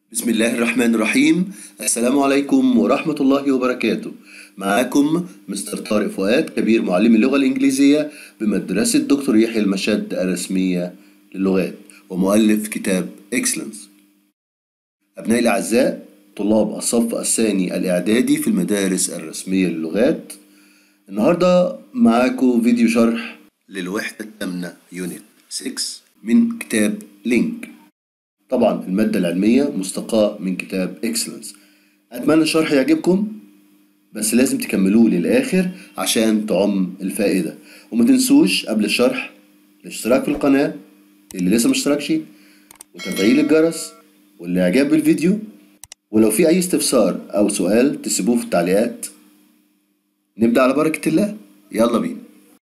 بسم الله الرحمن الرحيم السلام عليكم ورحمة الله وبركاته معاكم مستر طارق فؤاد كبير معلم اللغة الإنجليزية بمدرسة دكتور يحيى المشد الرسمية للغات ومؤلف كتاب إكسلنس أبنائي الأعزاء طلاب الصف الثاني الإعدادي في المدارس الرسمية للغات النهاردة معاكم فيديو شرح للوحدة الثامنة يونت 6 من كتاب لينك طبعا المادة العلمية مستقاة من كتاب اكسلنس أتمنى الشرح يعجبكم بس لازم تكملوه للآخر عشان تعم الفائدة وما تنسوش قبل الشرح الاشتراك في القناة اللي لسه مشتركش وتفعيل الجرس والإعجاب بالفيديو ولو في أي استفسار أو سؤال تسيبوه في التعليقات نبدأ على بركة الله يلا بينا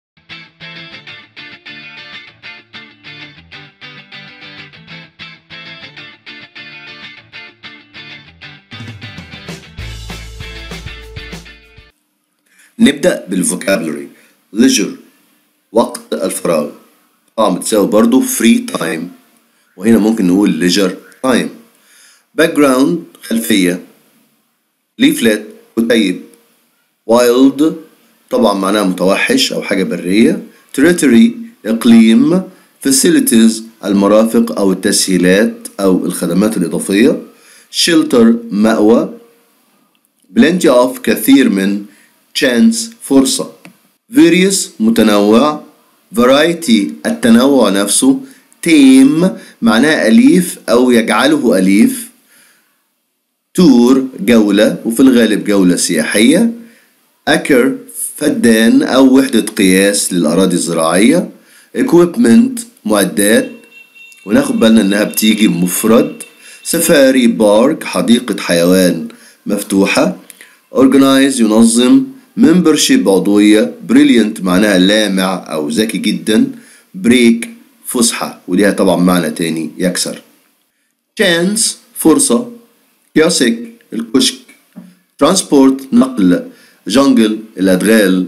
نبدأ بالفوكابلري leisure وقت الفراغ طبعا بتساوي برضو free time وهنا ممكن نقول leisure time background خلفية leaflet كتيب wild طبعا معناها متوحش أو حاجة برية territory إقليم facilities المرافق أو التسهيلات أو الخدمات الإضافية shelter مأوى plenty of كثير من chance فرصة various متنوع variety التنوع نفسه tame معناه أليف أو يجعله أليف تور جولة وفي الغالب جولة سياحية أكر فدان أو وحدة قياس للأراضي الزراعية equipment معدات وناخد بالنا إنها بتيجي مفرد سفاري بارك حديقة حيوان مفتوحة organize ينظم membership عضوية brilliant معناها لامع أو ذكي جدا break فسحة وليها طبعا معنى تاني يكسر chance فرصة كياسك الكشك transport نقل jungle الأدغال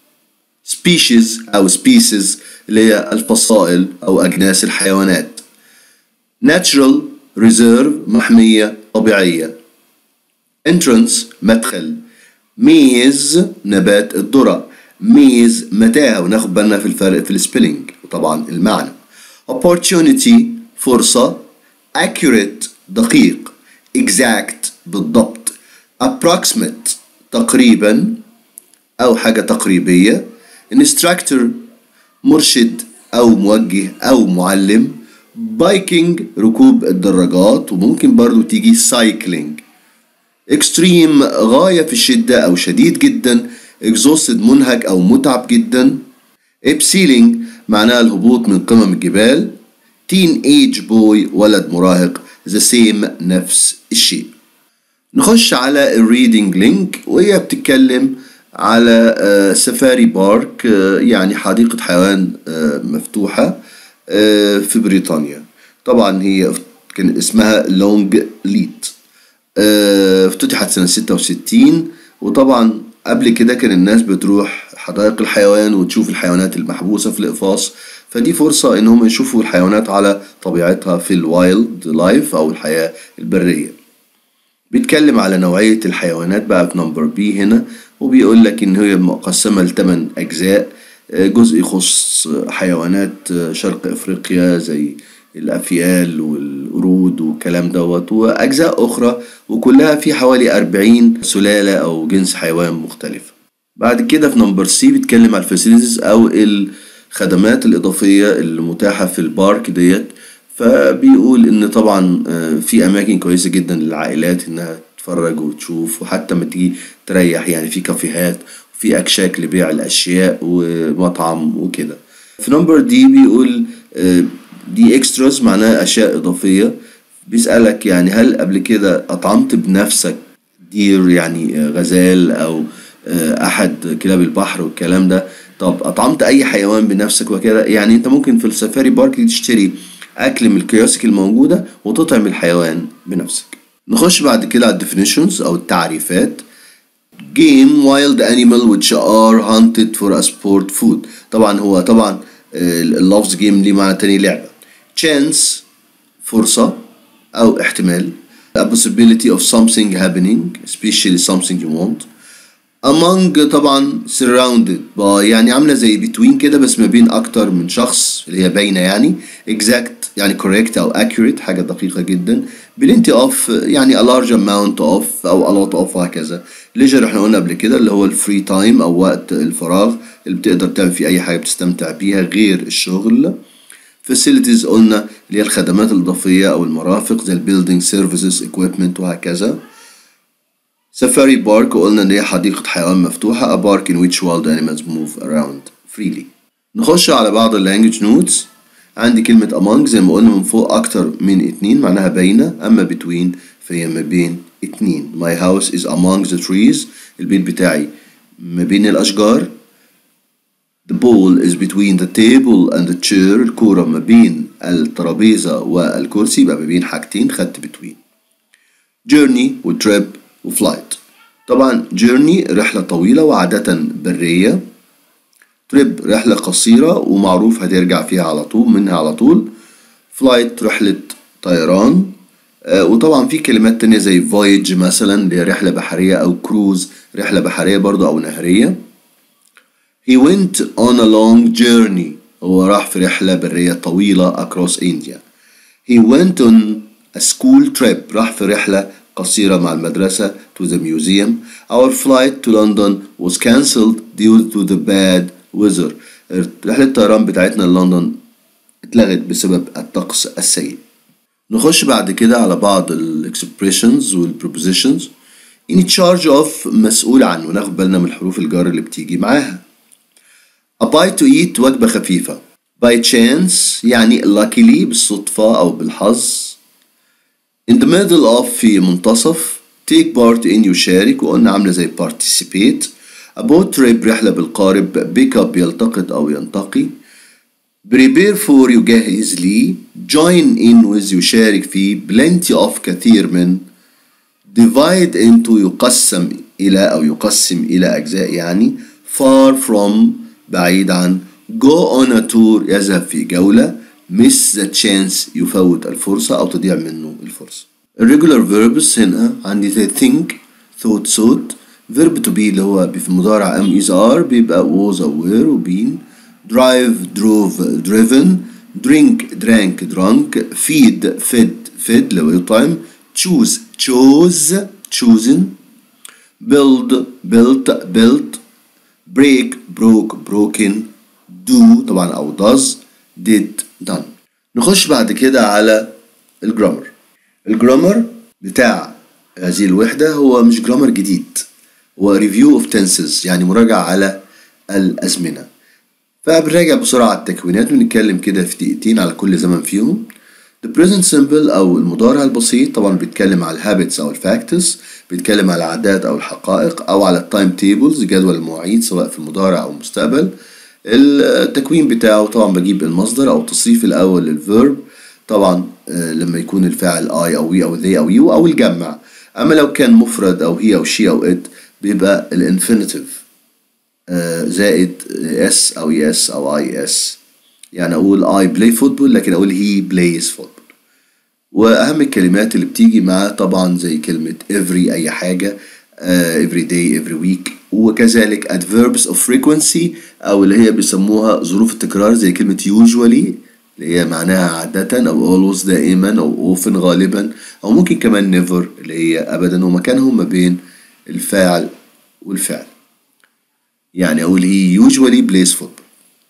species أو species اللي هي الفصائل أو أجناس الحيوانات natural reserve محمية طبيعية entrance مدخل ميز نبات الذرة ميز متاهة وناخد بالنا في الفرق في السبيلنج وطبعا المعنى opportunity فرصة accurate دقيق exact بالضبط approximate تقريبا أو حاجة تقريبية instructor مرشد أو موجه أو معلم بايكنج ركوب الدراجات وممكن برضو تيجي سايكلينج اكستريم غاية في الشدة أو شديد جدا exhausted منهك أو متعب جدا ابسيلينج معناها الهبوط من قمم الجبال تين ايج بوي ولد مراهق the same نفس الشيء نخش على الريدنج لينك وهي بتتكلم على سفاري بارك يعني حديقة حيوان مفتوحة في بريطانيا طبعا هي كان اسمها لونج ليت افتتحت سنة 66 وطبعا قبل كده كان الناس بتروح حدائق الحيوان وتشوف الحيوانات المحبوسة في الإقفاص فدي فرصة إن هم يشوفوا الحيوانات على طبيعتها في الوايلد لايف أو الحياة البرية بيتكلم على نوعية الحيوانات بقى في نمبر بي هنا وبيقول لك إن هي مقسمة لثمان أجزاء جزء يخص حيوانات شرق أفريقيا زي الأفيال والقرود والكلام دوت وأجزاء أخرى وكلها في حوالي أربعين سلالة أو جنس حيوان مختلفة بعد كده في نمبر سي بيتكلم على الفاسيلتيز أو الخدمات الإضافية اللي متاحة في البارك ديت فبيقول إن طبعا في أماكن كويسة جدا للعائلات إنها تتفرج وتشوف وحتى ما تيجي تريح يعني في كافيهات وفي أكشاك لبيع الأشياء ومطعم وكده في نمبر دي بيقول دي اكستراز معناها اشياء اضافيه بيسالك يعني هل قبل كده اطعمت بنفسك دير يعني غزال او احد كلاب البحر والكلام ده طب اطعمت اي حيوان بنفسك وكده يعني انت ممكن في السفاري بارك تشتري اكل من الكيوسك الموجوده وتطعم الحيوان بنفسك نخش بعد كده على الديفينيشنز او التعريفات game wild animal which are hunted for a sport food طبعا هو طبعا اللفظ جيم ليه معنى تاني لعبة chance فرصة أو احتمال a possibility of something happening especially something you want among طبعا surrounded by يعني عاملة زي between كده بس ما بين أكتر من شخص اللي هي باينة يعني exact يعني correct أو accurate حاجة دقيقة جدا plenty of يعني a large amount of أو a lot of وهكذا leisure احنا قلنا قبل كده اللي هو الفري تايم أو وقت الفراغ اللي بتقدر تعمل فيه أي حاجة بتستمتع بيها غير الشغل facilities قلنا اللي هي الخدمات الإضافية أو المرافق زي البيلدينج سيرفيسز equipment وهكذا سفاري بارك قلنا إن هي حديقة حيوان مفتوحة a park in which wild animals move around freely نخش على بعض اللانجوج نوتس عندي كلمة among زي ما قلنا من فوق أكتر من اتنين معناها بينة أما between فهي ما بين اتنين my house is among the trees البيت بتاعي ما بين الأشجار The ball is between the table and the chair الكورة ما بين الترابيزة والكرسي يبقى ما بين حاجتين خدت between journey وtrip وفلايت طبعا journey رحلة طويلة وعادة برية تريب رحلة قصيرة ومعروف هترجع فيها على طول منها على طول فلايت رحلة طيران آه وطبعا في كلمات تانية زي voyage مثلا اللي هي رحلة بحرية أو cruise رحلة بحرية برضو أو نهرية He went on a long journey هو راح في رحلة برية طويلة across India He went on a school trip راح في رحلة قصيرة مع المدرسة to the museum Our flight to London was cancelled due to the bad weather رحلة الطيران بتاعتنا لندن اتلغت بسبب الطقس السيء نخش بعد كده على بعض ال expressions وال prepositions in charge of مسؤول عنه ناخد بالنا من حروف الجر اللي بتيجي معاها a bite to eat وجبة خفيفة by chance يعني luckily بالصدفة أو بالحظ in the middle of في منتصف take part in يشارك وقلنا عاملة زي participate a boat trip رحلة بالقارب pick up يلتقط أو ينتقي prepare for يجهز لي join in with يشارك في plenty of كثير من divide into يقسم إلى أو يقسم إلى أجزاء يعني far from بعيد عن go on a tour يذهب في جولة miss the chance يفوت الفرصة أو تضيع منه الفرصة الريجولار verbs هنا عندي زي think thought thought verb to be اللي هو في المضارع am is are بيبقى was أو were و been drive drove driven drink drank drunk feed fed fed اللي هو يطعم choose chose chosen build built built break broke broken do طبعا أو does did done نخش بعد كده على الجرامر الجرامر بتاع هذه الوحدة هو مش جرامر جديد هو review of tenses يعني مراجعة على الأزمنة فبنراجع بسرعة على التكوينات ونتكلم كده في دقيقتين على كل زمن فيهم The present simple أو المضارع البسيط طبعا بيتكلم على الهابتس أو الفاكتس بيتكلم على العادات أو الحقائق أو على التايم تيبلز جدول المواعيد سواء في المضارع أو المستقبل التكوين بتاعه طبعا بجيب المصدر أو التصريف الأول للفيرب طبعا لما يكون الفاعل I أو we أو they أو you أو الجمع أما لو كان مفرد أو he أو she أو it بيبقى الانفينيتيف زائد s أو yes أو is يعني أقول I play football لكن أقول he plays football وأهم الكلمات اللي بتيجي معاه طبعا زي كلمة every أي حاجة uh, every day every week وكذلك adverbs of frequency أو اللي هي بيسموها ظروف التكرار زي كلمة usually اللي هي معناها عادة أو always دائما أو often غالبا أو ممكن كمان never اللي هي أبدا ومكانهم ما بين الفاعل والفعل يعني أقول he usually plays football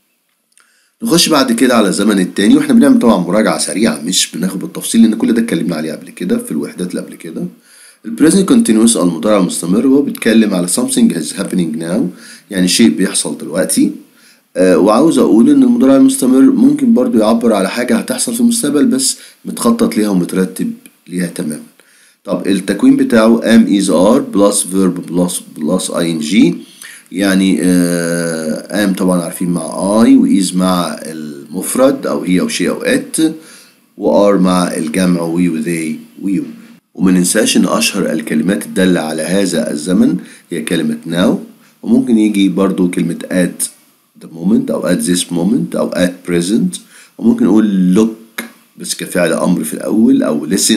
نخش بعد كده على الزمن التاني واحنا بنعمل طبعا مراجعة سريعة مش بناخد بالتفصيل لأن كل ده اتكلمنا عليه قبل كده في الوحدات اللي قبل كده البريزنت كونتينوس أو المضارع المستمر هو بيتكلم على something is happening now يعني شيء بيحصل دلوقتي آه وعاوز أقول إن المضارع المستمر ممكن برضو يعبر على حاجة هتحصل في المستقبل بس متخطط ليها ومترتب ليها تماما طب التكوين بتاعه am is are plus verb plus plus ing يعني آه am طبعا عارفين مع I و is مع المفرد أو هي أو شي أو it و are مع الجمع we و they و you وما ننساش إن أشهر الكلمات الدالة على هذا الزمن هي كلمة now وممكن يجي برضو كلمة at the moment أو at this moment أو at present وممكن نقول look بس كفعل أمر في الأول أو listen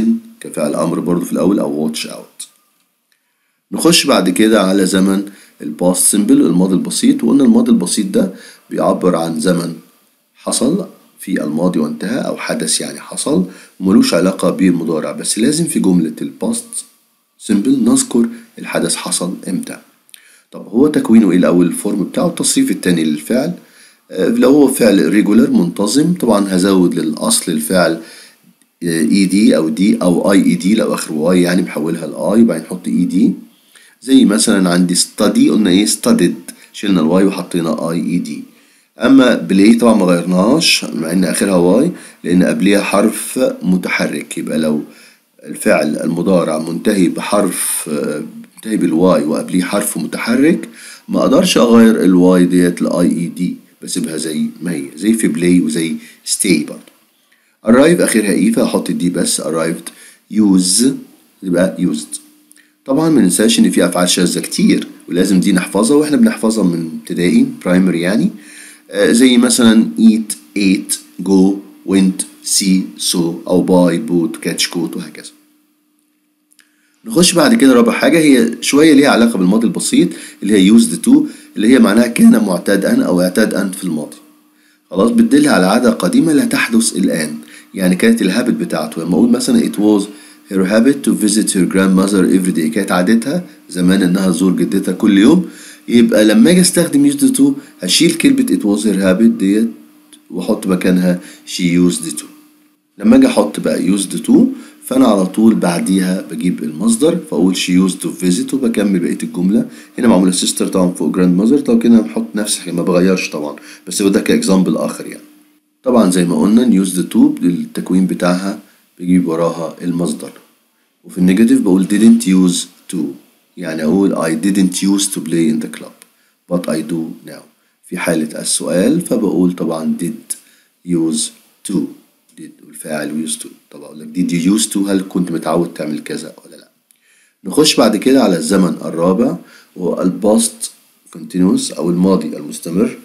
كفعل أمر برضو في الأول أو watch out نخش بعد كده على زمن الباست سيمبل الماضي البسيط وقلنا الماضي البسيط ده بيعبر عن زمن حصل في الماضي وانتهى أو حدث يعني حصل وملوش علاقة بالمضارع بس لازم في جملة الباست سيمبل نذكر الحدث حصل امتى طب هو تكوينه ايه الأول الفورم بتاعه التصريف التاني للفعل لو هو فعل ريجولر منتظم طبعا هزود للأصل الفعل اي دي او دي او اي اي دي لو اخر واي يعني محولها لاي وبعدين نحط اي دي زي مثلا عندي study قلنا ايه studied شلنا الواي وحطينا اي اي دي اما بلاي طبعا ما غيرناهاش مع ان اخرها واي لان قبليها حرف متحرك يبقى لو الفعل المضارع منتهي بحرف منتهي بالواي وقبليه حرف متحرك ما اقدرش اغير الواي ديت لاي اي دي بسيبها زي ما هي زي في بلاي وزي stay برضه arrive اخرها اي فاحط الدي بس arrived use يبقى used طبعا ما ننساش ان في افعال شاذة كتير ولازم دي نحفظها واحنا بنحفظها من ابتدائي برايمري يعني آه زي مثلا eat ate go went see saw او buy bought catch caught وهكذا نخش بعد كده رابع حاجة هي شوية ليها علاقة بالماضي البسيط اللي هي used to اللي هي معناها كان معتادا أو اعتاد في الماضي خلاص بتدل على عادة قديمة لا تحدث الآن يعني كانت الهابت بتاعته لما أقول مثلا it was her habit to visit her grandmother every day كانت عادتها زمان إنها تزور جدتها كل يوم يبقى لما أجي أستخدم used to هشيل كلمة it was her habit ديت وأحط مكانها she used to لما أجي أحط بقى used to فأنا على طول بعديها بجيب المصدر فأقول she used to visit وبكمل بقية الجملة هنا معمولة sister طبعا فوق grandmother طب كده بحط نفس الحاجة ما بغيرش طبعا بس هو ده كإكزامبل آخر يعني طبعا زي ما قلنا used to التكوين بتاعها بجيب وراها المصدر وفي النيجاتيف بقول didn't use to يعني أقول I didn't use to play in the club but I do now في حالة السؤال فبقول طبعا did use to did والفاعل used to طب أقول لك did you use to هل كنت متعود تعمل كذا ولا لا نخش بعد كده على الزمن الرابع وهو الباست continuous أو الماضي المستمر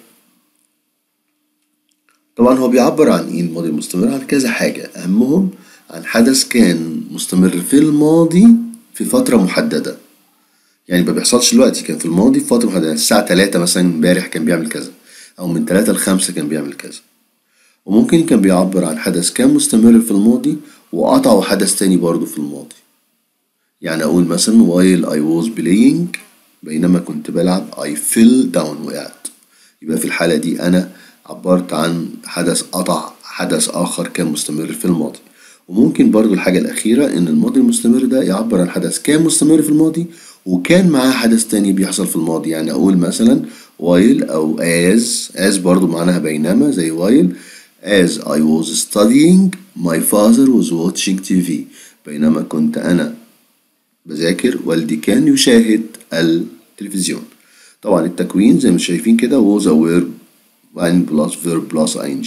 طبعا هو بيعبر عن ايه الماضي المستمر عن كذا حاجة أهمهم عن حدث كان مستمر في الماضي في فترة محددة يعني ما بيحصلش دلوقتي كان في الماضي في فترة محددة الساعة تلاتة مثلا امبارح كان بيعمل كذا أو من تلاتة لخمسة كان بيعمل كذا وممكن كان بيعبر عن حدث كان مستمر في الماضي وقطعه حدث تاني برضه في الماضي يعني أقول مثلا while I was playing بينما كنت بلعب I fell down وقعت يبقى في الحالة دي أنا عبرت عن حدث قطع حدث آخر كان مستمر في الماضي وممكن برضو الحاجة الأخيرة إن الماضي المستمر ده يعبر عن حدث كان مستمر في الماضي وكان معاه حدث تاني بيحصل في الماضي يعني أقول مثلا while أو as as برضو معناها بينما زي while as I was studying my father was watching TV بينما كنت أنا بذاكر والدي كان يشاهد التلفزيون طبعا التكوين زي ما شايفين كده was a verb وبعدين plus verb plus ing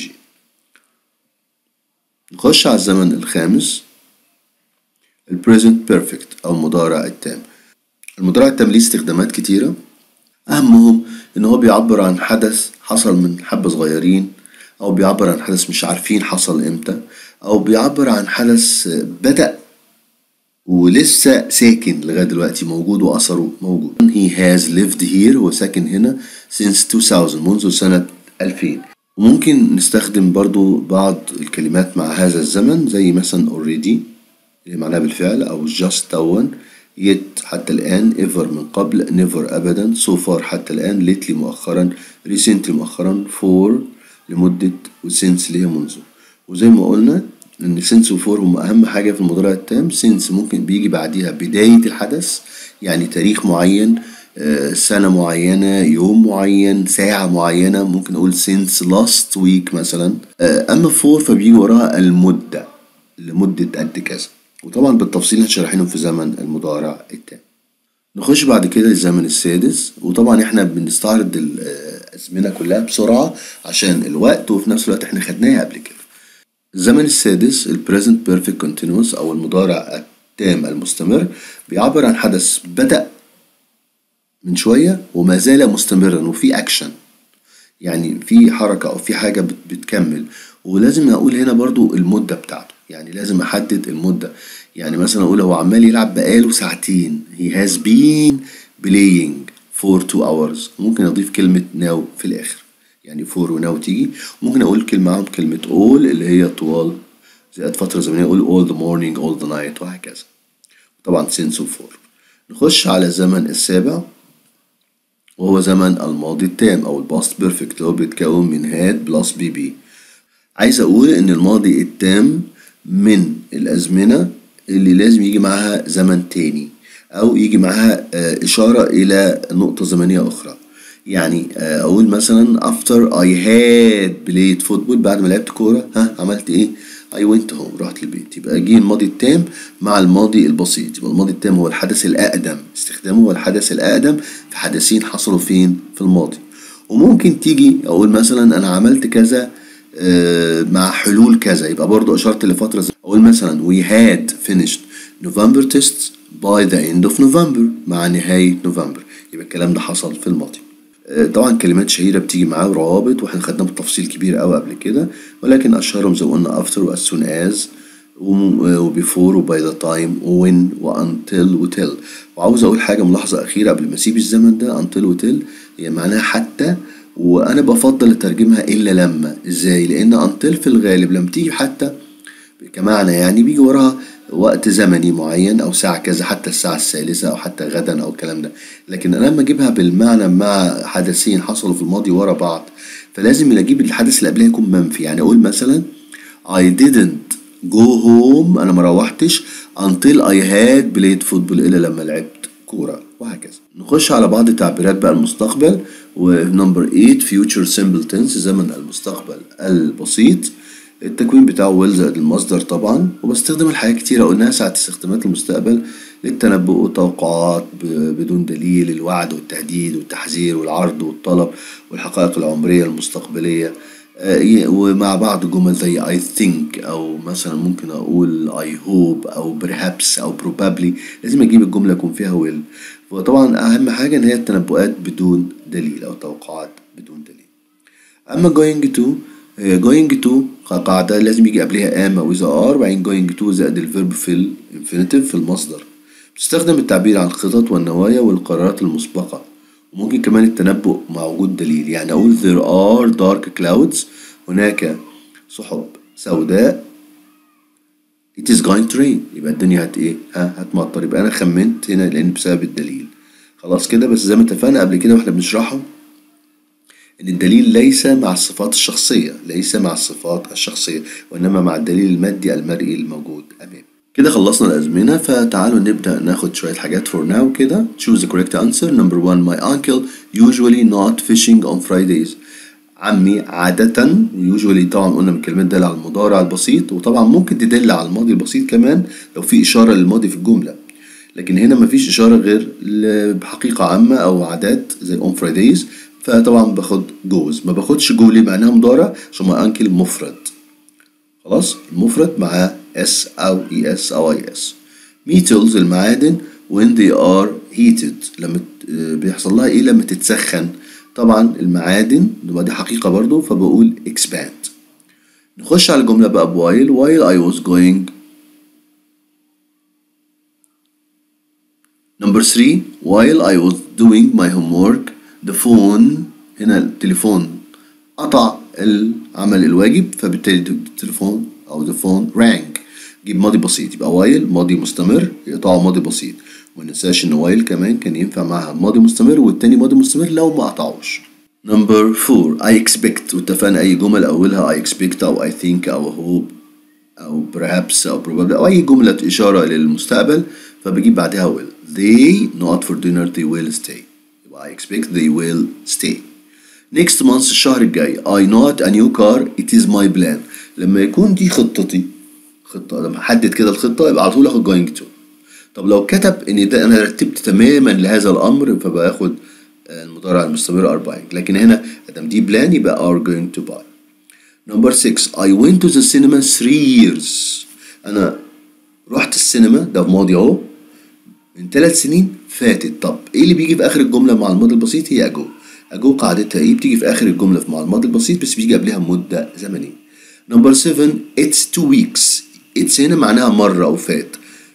نخش على الزمن الخامس ال present perfect أو المضارع التام المضارع التام ليه استخدامات كتيرة أهمهم إن هو بيعبر عن حدث حصل من حبة صغيرين أو بيعبر عن حدث مش عارفين حصل إمتى أو بيعبر عن حدث بدأ ولسه ساكن لغاية دلوقتي موجود وأثره موجود he has lived here هو ساكن هنا since 2000 منذ سنة 2000 وممكن نستخدم برضو بعض الكلمات مع هذا الزمن زي مثلا already اللي معناها بالفعل أو just تون yet حتى الآن ever من قبل never أبدا so far حتى الآن lately مؤخرا recently مؤخرا for لمدة وsince اللي هي منذ وزي ما قلنا إن since و for هم أهم حاجة في المضارع التام since ممكن بيجي بعديها بداية الحدث يعني تاريخ معين سنة معينة يوم معين ساعة معينة ممكن أقول since last week مثلا أما for فبيجي وراها المدة لمدة قد كذا وطبعا بالتفصيل هنشرحهم في زمن المضارع التام نخش بعد كده الزمن السادس وطبعا احنا بنستعرض الأزمنة كلها بسرعة عشان الوقت وفي نفس الوقت احنا خدناها قبل كده الزمن السادس ال present perfect continuous أو المضارع التام المستمر بيعبر عن حدث بدأ من شوية وما زال مستمرا وفي أكشن يعني في حركة أو في حاجة بتكمل ولازم أقول هنا برضو المدة بتاعته يعني لازم أحدد المدة يعني مثلا اقول هو عمال يلعب بقاله ساعتين he has been playing for two hours ممكن اضيف كلمة now في الاخر يعني for و now تيجي ممكن اقول كلمة معاهم كلمة all اللي هي طوال زائد فترة زمنية اقول all the morning all the night وهكذا طبعا since و for نخش على الزمن السابع وهو زمن الماضي التام او الباست بيرفكت اللي هو بيتكون من هاد بلس بي بي عايز اقول ان الماضي التام من الازمنة اللي لازم يجي معاها زمن تاني او يجي معاها آه، اشارة الى نقطة زمنية اخرى يعني آه، اقول مثلا after I had played football بعد ما لعبت كورة ها عملت ايه I went home رحت البيت يبقى جه الماضي التام مع الماضي البسيط يبقى الماضي التام هو الحدث الأقدم استخدامه هو الحدث الأقدم في حدثين حصلوا فين في الماضي وممكن تيجي أقول مثلا أنا عملت كذا آه، مع حلول كذا يبقى برضو أشرت لفترة زي- أقول مثلا we had finished November tests by the end of November مع نهاية نوفمبر يبقى الكلام ده حصل في الماضي آه، طبعا كلمات شهيرة بتيجي معاه وروابط واحنا خدناها بالتفصيل كبير قوي قبل كده ولكن أشهرهم زي ما قلنا after و as soon as و و before و by the time و when و until و till وعاوز أقول حاجة ملاحظة أخيرة قبل ما أسيب الزمن ده until و till هي معناها حتى وأنا بفضل أترجمها إلا لما إزاي؟ لأن until في الغالب لما تيجي حتى كمعنى يعني بيجي وراها وقت زمني معين او ساعه كذا حتى الساعه الثالثه او حتى غدا او الكلام ده لكن انا لما اجيبها بالمعنى مع حدثين حصلوا في الماضي ورا بعض فلازم اجيب الحدث اللي قبلها يكون منفي يعني اقول مثلا I didn't go home انا ما روحتش until I had played football الا لما لعبت كوره وهكذا نخش على بعض تعبيرات بقى المستقبل ونمبر 8 future simple tense زمن المستقبل البسيط التكوين بتاعه ويل زائد المصدر طبعا وبستخدم الحاجات كتيرة قلناها ساعة استخدامات المستقبل للتنبؤ والتوقعات ب- بدون دليل الوعد والتهديد والتحذير والعرض والطلب والحقائق العمرية المستقبلية آه، ي- ومع بعض جمل زي I think أو مثلا ممكن أقول I hope أو perhaps أو probably لازم أجيب الجملة يكون فيها will وطبعا أهم حاجة إن هي التنبؤات بدون دليل أو توقعات بدون دليل اما going to هي going to قاعدة لازم يجي قبلها am او اذا are وبعدين going to زائد الفيرب في الانفينيتيف في المصدر بتستخدم التعبير عن الخطط والنوايا والقرارات المسبقة وممكن كمان التنبؤ مع وجود دليل يعني اقول there are dark clouds هناك سحب سوداء it is going to rain يبقى الدنيا هت ايه ها هتمطر يبقى انا خمنت هنا لان بسبب الدليل خلاص كده بس زي ما اتفقنا قبل كده واحنا بنشرحه إن الدليل ليس مع الصفات الشخصية ليس مع الصفات الشخصية وإنما مع الدليل المادي المرئي الموجود أمامي كده خلصنا الأزمنة فتعالوا نبدأ ناخد شوية حاجات for now كده choose the correct answer number one my uncle usually not fishing on Fridays عمي عادة usually طبعا قلنا من كلمات دالة على المضارع البسيط وطبعا ممكن تدل على الماضي البسيط كمان لو في إشارة للماضي في الجملة لكن هنا مفيش إشارة غير ل- بحقيقة عامة أو عادات زي on Fridays فطبعا باخد جوز ما باخدش جو ليه معناها مضارع عشان ما أنكل مفرد خلاص المفرد مع اس او اي اس او اي اس metals المعادن when they are heated لما ت- آه، بيحصل لها ايه لما تتسخن طبعا المعادن يبقى دي حقيقة برضو فبقول expand نخش على الجملة بقى بوايل while I was going Number three, while I was doing my homework, the phone هنا التليفون قطع العمل الواجب فبالتالي التليفون أو the phone rang جيب ماضي بسيط يبقى while ماضي مستمر يقطعه ماضي بسيط وما ننساش إن while كمان كان ينفع معاها ماضي مستمر والتاني ماضي مستمر لو ما قطعوش Number four I expect واتفقنا أي جمل أولها I expect أو I think أو hope أو perhaps أو probably أو أي جملة إشارة للمستقبل فبجيب بعدها will they not for dinner they will stay يبقى I expect they will stay next month الشهر الجاي I not a new car it is my plan لما يكون دي خطتي خطة لما أحدد كده الخطة يبقى على طول آخد going to طب لو كتب إن ده أنا رتبت تماما لهذا الأمر فباخد المضارع المستمر are buying لكن هنا ادام دي بلان يبقى are going to buy Number six I went to the cinema three years أنا رحت السينما ده في ماضي أهو من ثلاث سنين فاتت طب إيه اللي بيجي في آخر الجملة مع الماضي البسيط هي أجو أجو قاعدتها إيه بتيجي في آخر الجملة مع الماضي البسيط بس بيجي قبلها مدة زمنية Number seven it's two weeks it's هنا معناها مرة أو فات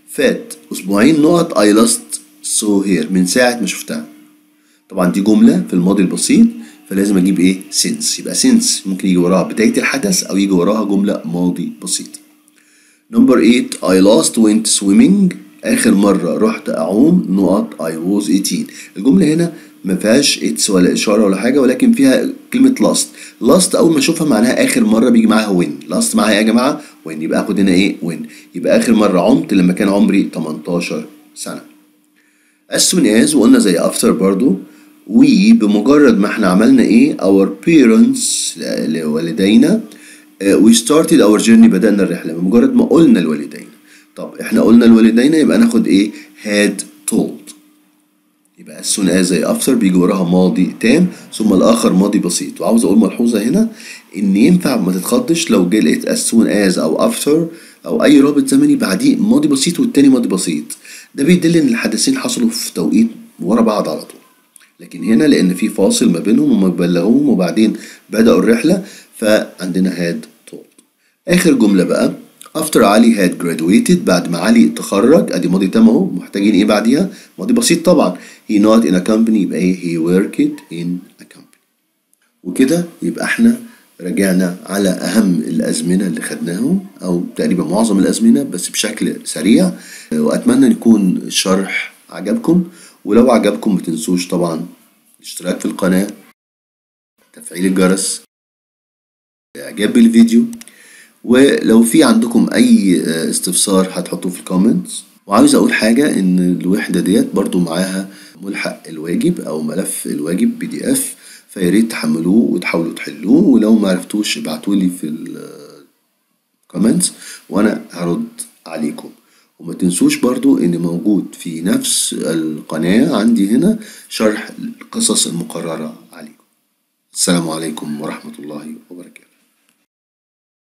فات أسبوعين نقط I lost so here من ساعة ما شفتها طبعا دي جملة في الماضي البسيط فلازم أجيب إيه since يبقى since ممكن يجي وراها بداية الحدث أو يجي وراها جملة ماضي بسيط نمبر 8 I last went swimming آخر مرة رحت أعوم نقط I was 18 الجملة هنا ما فيهاش اتس ولا إشارة ولا حاجة ولكن فيها كلمة last last أول ما أشوفها معناها آخر مرة بيجي معاها when last معاها إيه يا جماعة when يبقى آخد هنا إيه when يبقى آخر مرة عمت لما كان عمري 18 سنة as soon as وقلنا زي after برضو we بمجرد ما احنا عملنا ايه our parents لوالدينا we started our journey بدأنا الرحلة بمجرد ما قلنا لوالدينا طب احنا قلنا لوالدينا يبقى ناخد ايه had told يبقى as soon as زي after بيجي وراها ماضي تام ثم الآخر ماضي بسيط وعاوز أقول ملحوظة هنا إن ينفع ما تتخضش لو جه لقيت as soon as أو after أو أي رابط زمني بعديه ماضي بسيط والتاني ماضي بسيط ده بيدل إن الحدثين حصلوا في توقيت ورا بعض على طول لكن هنا لأن في فاصل ما بينهم وما بلغوهم وبعدين بدأوا الرحلة فعندنا had told آخر جملة بقى after علي had graduated بعد ما علي تخرج ادي ماضي تام اهو محتاجين ايه بعديها ماضي بسيط طبعا he not in a company يبقى ايه he worked in a company وكده يبقى احنا رجعنا على اهم الازمنه اللي خدناهم او تقريبا معظم الازمنه بس بشكل سريع واتمنى ان يكون الشرح عجبكم ولو عجبكم متنسوش طبعا الاشتراك في القناه تفعيل الجرس اعجاب بالفيديو ولو في عندكم اي استفسار هتحطوه في الكومنتس وعاوز اقول حاجة ان الوحدة ديت برضو معاها ملحق الواجب او ملف الواجب بي دي اف فياريت تحملوه وتحاولوا تحلوه ولو ما عرفتوش ابعتولي في الكومنتس وانا هرد عليكم وما تنسوش برضو ان موجود في نفس القناة عندي هنا شرح القصص المقررة عليكم السلام عليكم ورحمة الله وبركاته